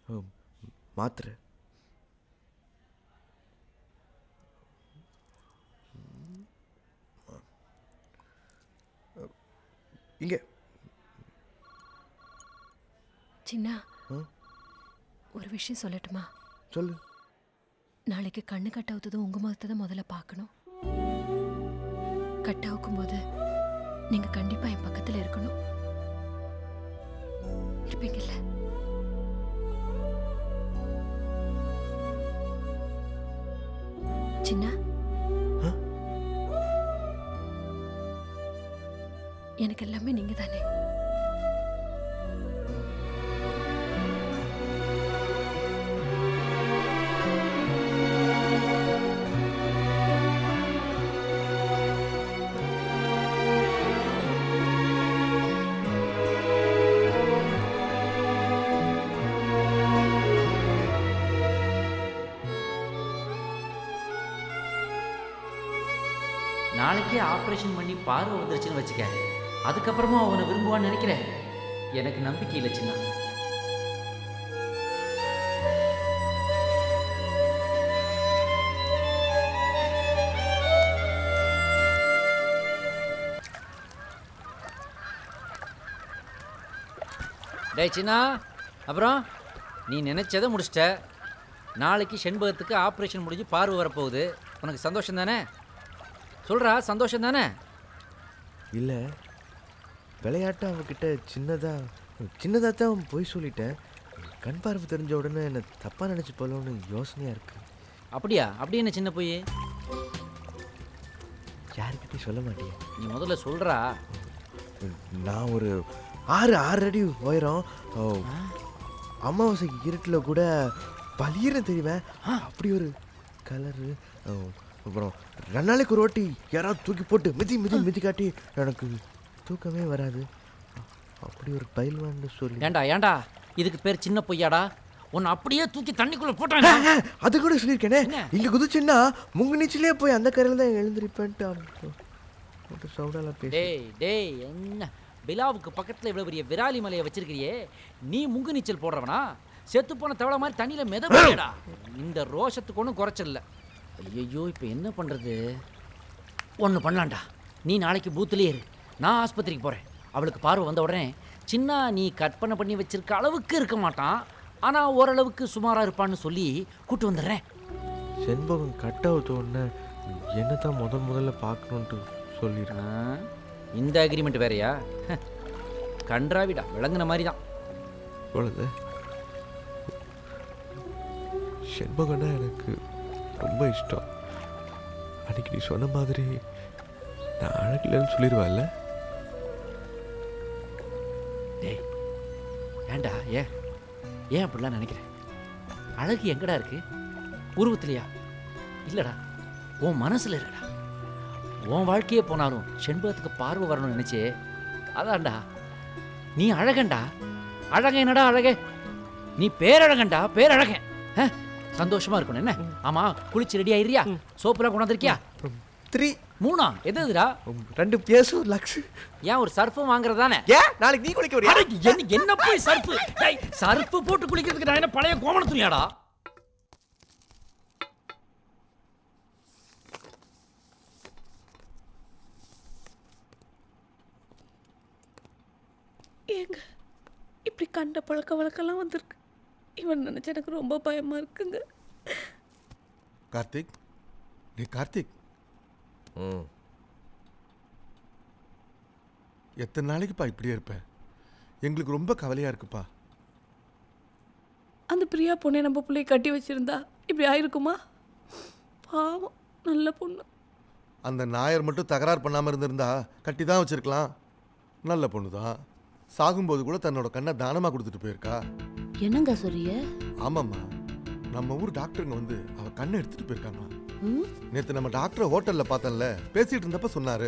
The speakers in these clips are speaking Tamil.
அஹ், மாத்திரை இங்கே சின்ன ஆ? ஒரு விஷயம் சொல்லட்டுமா சொல்லு நாளைக்கு கண்ணு கட்டாவுத்ததும் உங்க முகத்தை தான் முதல்ல பார்க்கணும் கட்டாவுக்கும் போது நீங்க கண்டிப்பா என் பக்கத்துல இருக்கணும் இருப்பீங்கல்ல சின்ன ஆ? எனக்கு எல்லாமே நீங்க தானே நாளைக்கே ஆப்ரேஷன் பண்ணி பார்வை வந்துருச்சுன்னு வச்சுக்க அதுக்கப்புறமா அவனை விரும்புவான்னு நினைக்கிறேன் எனக்கு நம்பிக்கை இல்லை சின்ன டேய் சின்னா அப்புறம் நீ நினைச்சதை முடிச்சிட்ட நாளைக்கு செண்பகத்துக்கு ஆப்ரேஷன் முடிஞ்சு பார்வை வரப்போகுது உனக்கு சந்தோஷம் தானே சொல்கிறா சந்தோஷம் தானே இல்லை விளையாட்டு அவகிட்ட சின்னதாக சின்னதாக தான் போய் சொல்லிட்டேன் கண் பார்வை தெரிஞ்ச உடனே என்னை தப்பாக நினச்சி போலோன்னு யோசனையாக இருக்கு அப்படியா அப்படி என்ன சின்ன போய் யாருக்கிட்டையும் சொல்ல மாட்டேன் நீ முதல்ல சொல்கிறா நான் ஒரு ஆறு ஆறு அடி உயரம் ஓ, அமாவாசை இருட்டில் கூட பளிர்னு தெரியுவேன் அப்படி ஒரு கலரு அப்புறம் ரெண்டு நாளைக்கு ஒரு வாட்டி யாராவது தூக்கி போட்டு மிதி மிதி மிதி காட்டி எனக்கு தூக்கமே வராது அப்படி ஒரு பயில்வான்னு சொல்லி ஏண்டா ஏண்டா இதுக்கு பேர் சின்ன பொய்யாடா உன்னை அப்படியே தூக்கி தண்ணிக்குள்ளே போட்டாங்க அது கூட சொல்லியிருக்கேனே இங்கே குதிச்சுன்னா முங்கு நீச்சிலே போய் அந்த கரையில் தான் எழுந்திருப்பேன்ட்டு அப்போ சவுடாலாம் பேசி டேய் டேய் என்ன பிலாவுக்கு பக்கத்தில் இவ்வளோ பெரிய விராலி மலையை வச்சிருக்கிறியே நீ முங்கு நீச்சல் போடுறவனா செத்து போன தவளை மாதிரி தண்ணியில் மிதப்படா இந்த ரோஷத்துக்கு ஒன்றும் குறைச்சல ஐயோ இப்போ என்ன பண்ணுறது ஒன்று பண்ணலாம்டா நீ நாளைக்கு பூத்துலேயே இரு நான் ஆஸ்பத்திரிக்கு போகிறேன் அவளுக்கு பார்வை வந்த உடனே சின்ன நீ கற்பனை பண்ணி வச்சிருக்க அளவுக்கு இருக்க மாட்டான் ஆனால் ஓரளவுக்கு சுமாராக இருப்பான்னு சொல்லி கூட்டு வந்துடுறேன் செண்பகம் கட் அவுத்த உடனே என்ன தான் முதல் முதல்ல பார்க்கணுன்ட்டு சொல்லியிருக்கேன் ஆ, இந்த அக்ரிமெண்ட் வேறயா கன்றாவிடா விளங்குன மாதிரி தான் அவ்வளோது செண்பகம்னா எனக்கு ரொம்ப இஷ்டம் அன்னைக்கு நீ சொன்ன மாதிரி நான் அழகில்லைன்னு சொல்லிடுவேன்ல டேய் ஏன்டா ஏன் ஏன் அப்படிலாம் நினைக்கிறேன் அழகு எங்கடா இருக்கு உருவத்திலையா இல்லடா உன் மனசுல இருக்கடா உன் வாழ்க்கையே போனாலும் செண்பகத்துக்கு பார்வை வரணும்னு நினைச்சே அதான்டா நீ அழகன்டா அழகன் என்னடா அழகே நீ பேரழகன்டா பேரழகன் ஆ, சந்தோஷமா இருக்கணும் என்ன ஆமா குளிச்சு ரெடி ஆயிரியா சோப்புலாம் கொண்டாந்துருக்கியா த்ரீ மூணா எது எதுடா ரெண்டு பேசும் லக்ஸ் ஏன் ஒரு சர்ஃபும் வாங்குறதானே ஏன் நாளைக்கு நீ குளிக்க அட, என்ன என்ன போய் சர்ஃப் டேய் சர்ஃப் போட்டு குளிக்கிறதுக்கு நான் என்ன பழைய கோமண துணியாடா ஏங்க இப்படி கண்ட பழக்க வழக்கெல்லாம் வந்திருக்கு இவன் நினைச்சா எனக்கு ரொம்ப பயமா இருக்குங்க கார்த்திக் டே கார்த்திக் ம் எத்தனை நாளைக்குப்பா இப்படியே இருப்பேன் எங்களுக்கு ரொம்ப கவலையா இருக்குப்பா அந்த பிரியா பொண்ணை நம்ம பிள்ளைய கட்டி வச்சிருந்தா இப்படி ஆயிருக்குமா பாவம் நல்ல பொண்ணு அந்த நாயர் மட்டும் தகராறு பண்ணாமல் இருந்திருந்தா கட்டி தான் வச்சிருக்கலாம் நல்ல பொண்ணு தான் சாகும்போது கூட தன்னோட கண்ணை தானமாக கொடுத்துட்டு போயிருக்கா என்னங்க சொல்றிய ஆமாம்மா நம்ம ஊர் டாக்டருங்க வந்து அவ கண்ணை எடுத்துட்டு போயிருக்காங்க ம்? நேற்று நம்ம டாக்டரை ஹோட்டலில் பார்த்தேன்ல பேசிட்டு இருந்தப்ப சொன்னாரு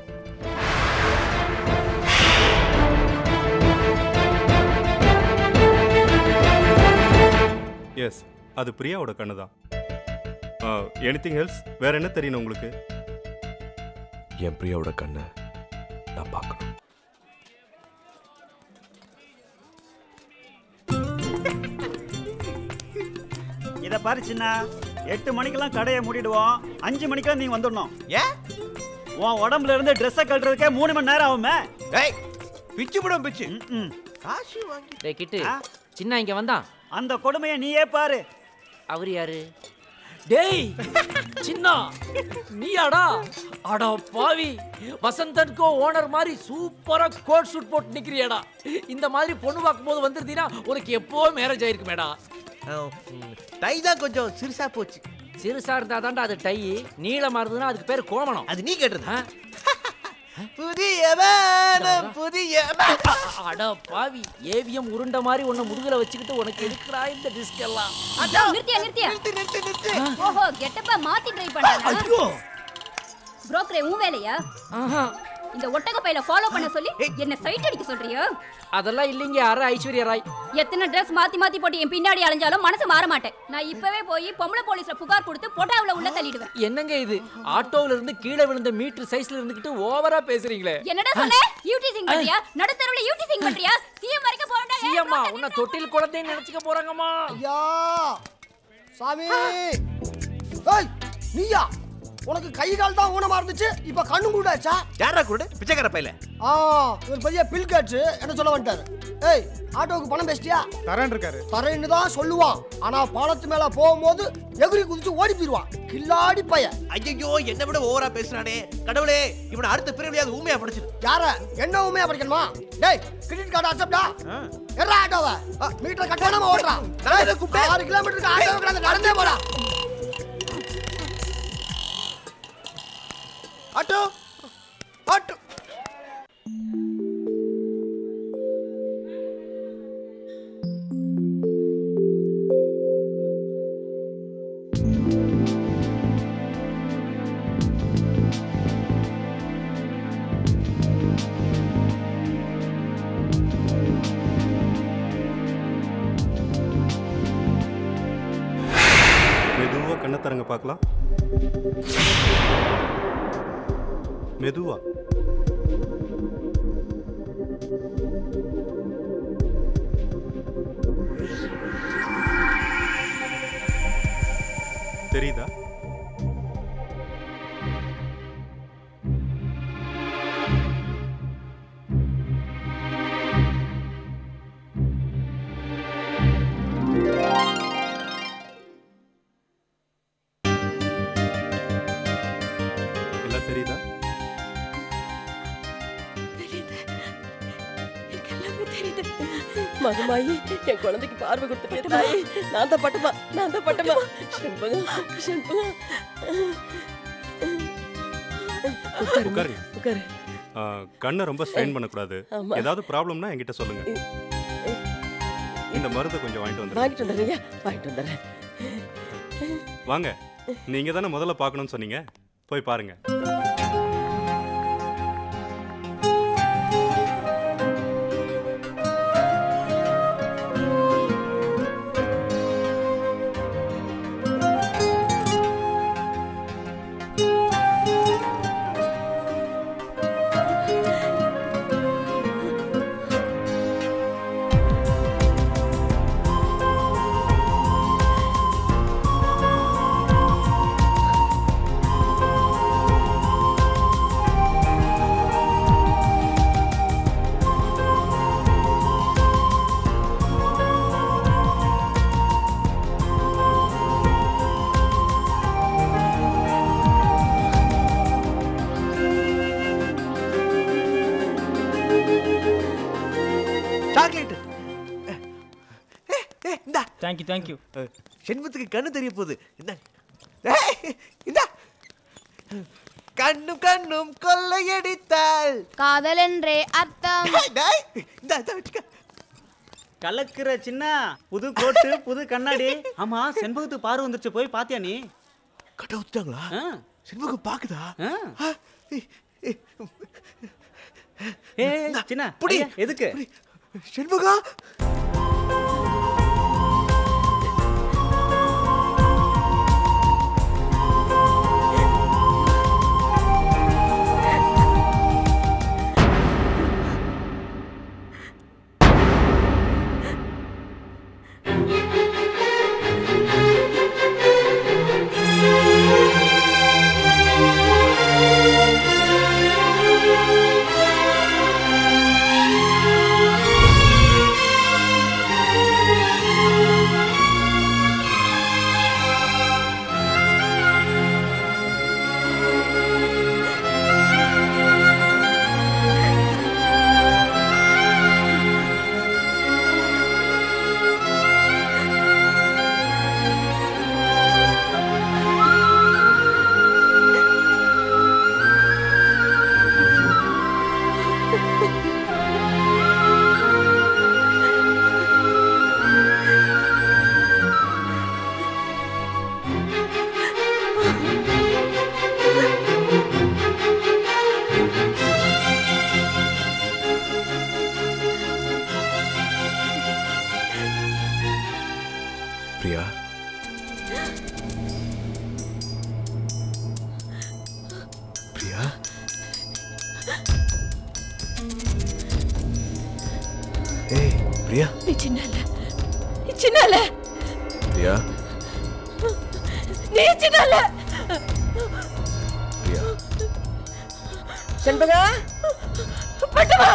எஸ் அது பிரியாவோட கண்ணு தான் எனிதிங் எல்ஸ் வேற என்ன தெரியணும் உங்களுக்கு என் பிரியாவோட கண்ணை நான் பார்க்கணும் இதை பாரு சின்ன எட்டு மணிக்கெல்லாம் கடையை மூடிடுவோம் அஞ்சு மணிக்கெல்லாம் நீ வந்துடணும் ஏன் உன் உடம்புல இருந்து ட்ரெஸ்ஸை கட்டுறதுக்கே மூணு மணி நேரம் ஆகுமே டேய் பிச்சு படம் பிச்சு ம். காசு வாங்கி டேய் கிட்டு ஆ? சின்ன இங்க வந்தான் அந்த கொடுமையை நீயே பாரு அவர் யாரு டேய் சின்ன நீயாடா அடா பாவி வசந்தன்கோ ஓனர் மாதிரி சூப்பரா கோட் சூட் போட்டு நிக்கிறியாடா இந்த மாதிரி பொண்ணு பார்க்கும்போது வந்துருந்தீனா உனக்கு எப்போ மேரேஜ் ஆயிருக்குமேடா டை தான் கொஞ்சம் சிறுசா போச்சு சிறுசா இருந்தா தான்டா அது டை நீளமா இருந்ததுன்னா அதுக்கு பேர் கோமணம் அது நீ கேட்டது ஆ? புதிய வேனம், புதிய வே- அட பாவி ஏவிஎம் உருண்ட மாதிரி உன்னை முதுகுல வச்சுக்கிட்டு உனக்கு எதுக்குடா இந்த டிஸ்க் எல்லாம் நிறுத்தியா நிறுத்தியா நிறுத்து நிறுத்து நிறுத்து ஓஹோ கெட்டப்ப மாத்தி ட்ரை பண்ணாங்க புரோக்கரே உன் வேலையா ஆஹா இந்த ஒட்டக பையில ஃபாலோ பண்ண சொல்லி என்ன சைட் அடிக்க சொல்றியா அதெல்லாம் இல்லைங்க அரை ஐஸ்வர்யா ராய் எத்தனை ட்ரெஸ் மாத்தி மாத்தி போட்டு என் பின்னாடி அலைஞ்சாலும் மனசு மாற மாட்டேன் நான் இப்பவே போய் பொம்பளை போலீஸ்ல புகார் கொடுத்து பொட்டாவுல உள்ள தள்ளிடுவேன் என்னங்க இது ஆட்டோல இருந்து கீழே விழுந்த மீட்டர் சைஸ்ல இருந்துகிட்டு ஓவரா பேசுறீங்களே என்னடா சொன்ன யூடி சிங் பண்றியா நடுத்தரவுல யூடி சிங் பண்றியா சிஎம் வரைக்கும் போறடா சியம்மா உன்னை தொட்டில் குழந்தைன்னு நினைச்சுக்க போறாங்கம்மா ஐயா சாமி ஏய் நீயா உனக்கு கை கால் தான் ஊனமா இருந்துச்சு இப்ப கண்ணு கூடாச்சா யாரா கூட பிச்சைக்கார பையில ஆ இவர் பெரிய பில் கேட்ஸ் என்ன சொல்ல வந்துட்டாரு ஏய் ஆட்டோவுக்கு பணம் பேசிட்டியா தரேன் இருக்காரு தரேன்னு தான் சொல்லுவான் ஆனா பாலத்து மேல போகும்போது எகிரி குதிச்சு ஓடி போயிடுவான் கில்லாடி பையன் ஐயோ என்ன விட ஓவரா பேசுறானே கடவுளே இவனை அடுத்த பிறவியாவது ஊமையா படிச்சிரு யார என்ன உண்மையா படிக்கணுமா டேய் கிரெடிட் கார்டு அசப்டா எறா ஆட்டோவ மீட்டர் கட்டணமா ஓடுறான் நான் இதை கூப்பிட்டேன். ஆறு கிலோமீட்டருக்கு ஆட்டோவை கடந்து நடந்தே போடா ஆட்டோ ஆட்டோ மெதுவா கண்ணை தரங்க பார்க்கலாம் மெதுவா தெரியுதா எல்லாம் தெரியுதா எனக்கு எல்லாமே தெரியுது மகமாயி என் குழந்தைக்கு பார்வை கொடுத்துட்டே தாயே நான் தான் பட்டமா நான் தான் பட்டமா செண்பகம் செண்பகம் உட்காரு உட்காருங்க உட்காரு ஆ, கண்ணை ரொம்ப ஸ்ட்ரெயின் பண்ணக்கூடாது ஆமா. ஏதாவது ப்ராப்ளம்னா என்கிட்ட சொல்லுங்க இந்த மருந்தை கொஞ்சம் வாங்கிட்டு வந்துடுங்க வாங்கிட்டு வந்துடுறீங்க வாங்கிட்டு வந்துடுறேன் வாங்க நீங்க தானே முதல்ல பார்க்கணும்னு சொன்னீங்க போய் பாருங்க சாக்லேட் இந்தா தேங்க்யூ தேங்க்யூ செண்பத்துக்கு கண்ணு தெரிய போகுது இந்த இந்த கண்ணும் கண்ணும் கொள்ளையடித்தால் காதல் என்றே அர்த்தம் டேய், இந்தா இந்தா வச்சுக்க கலக்குற சின்ன புது கோட்டு புது கண்ணாடி ஆமா செண்பகத்துக்கு பார்வை வந்துருச்சு போய் பாத்தியா நீ கட்ட ஊத்துட்டாங்களா ஆ, செண்பகம் பாக்குதா ஆ. ஆ, ஏய், ஏய், ஏய் சின்ன புடி. ஐயா, எதுக்கு புடி. செண்பகம் பிரியா பிரியா ஏய் பிரியா நீ சின்ன இல்ல நீ சின்ன இல்ல பிரியா நீ சின்ன இல்ல பிரியா செண்பகா பட்டுமா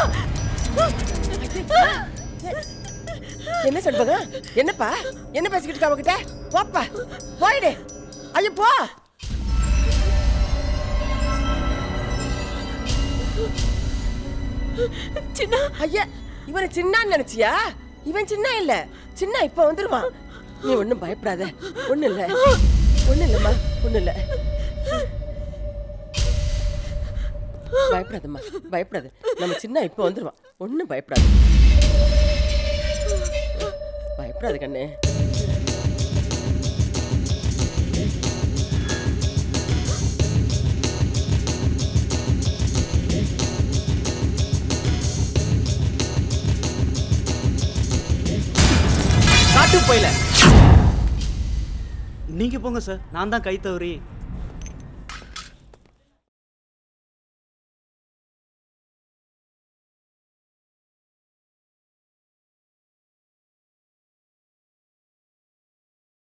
என்ன செண்பகா என்னப்பா என்ன பேசிக்கிட்டு இருக்க அவகிட்ட போப்பா போயிடு ஐயோ போ சின்ன ஐயா இவனை சின்னான்னு நினைச்சியா இவன் சின்ன இல்ல சின்ன இப்ப வந்துருவான் நீ ஒண்ணும் பயப்படாத ஒண்ணு இல்ல ஒண்ணு இல்லம்மா ஒண்ணு இல்ல பயப்படாதம்மா பயப்படாத நம்ம சின்ன இப்ப வந்துருவான் ஒண்ணும் பயப்படாத பயப்படாத கண்ணு காட்டு போயில நீங்க போங்க சார் நான் தான் கை தவறி